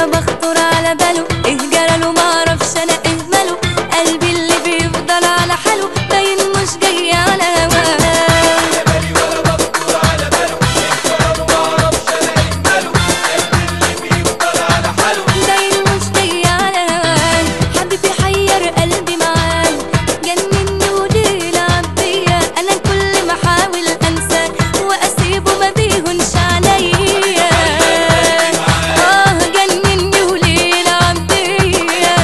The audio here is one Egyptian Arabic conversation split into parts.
ولا بخطر على باله ايه جراله معرفش انا ايه ماله قلبي اللي بيفضل على حاله باين مش جاي على هواه باين مش جاي على هواه حبيبي حير قلبي معاه جنني وليه لعب بيا انا كل ما احاول انساه واسيبه ما بيهونش عليا اه جنني وليه لعب بيا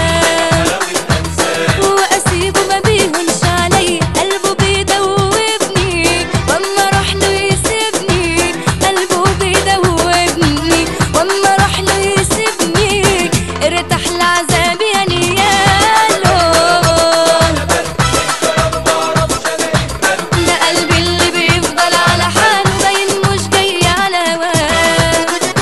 واسيبه ما بيهونش عليا قلبه بيدوبني واما اروح له يسيبني قلبه بيدوبني واما اروح له يسيبني ارتاح لعذابي يا نيالو ده قلبي اللي بيفضل على حاله باين مش جاي على هواه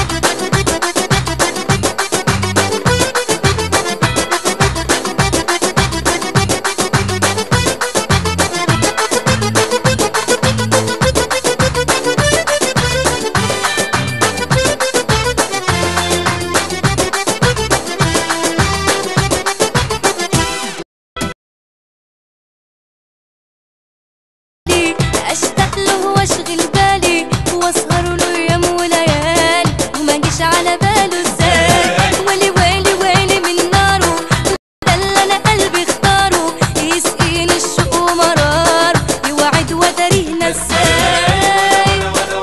لي اشتاق له واشغل بالي واسهر له يوم وليالي وما جيش على باله ازاي ويلي ويلي ويلي من ناره ده اللي انا قلبي اختاره يسقيني الشوق ومراره يوعد وداريه نساي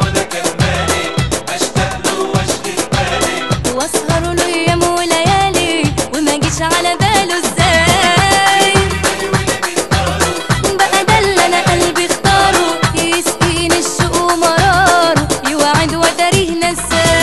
واسهر له يوم وليالي وما جيش على باله ازاي بقى ده اللي انا قلبي اختاره يسقيني الشوق ومراره يوعد وداريه نساي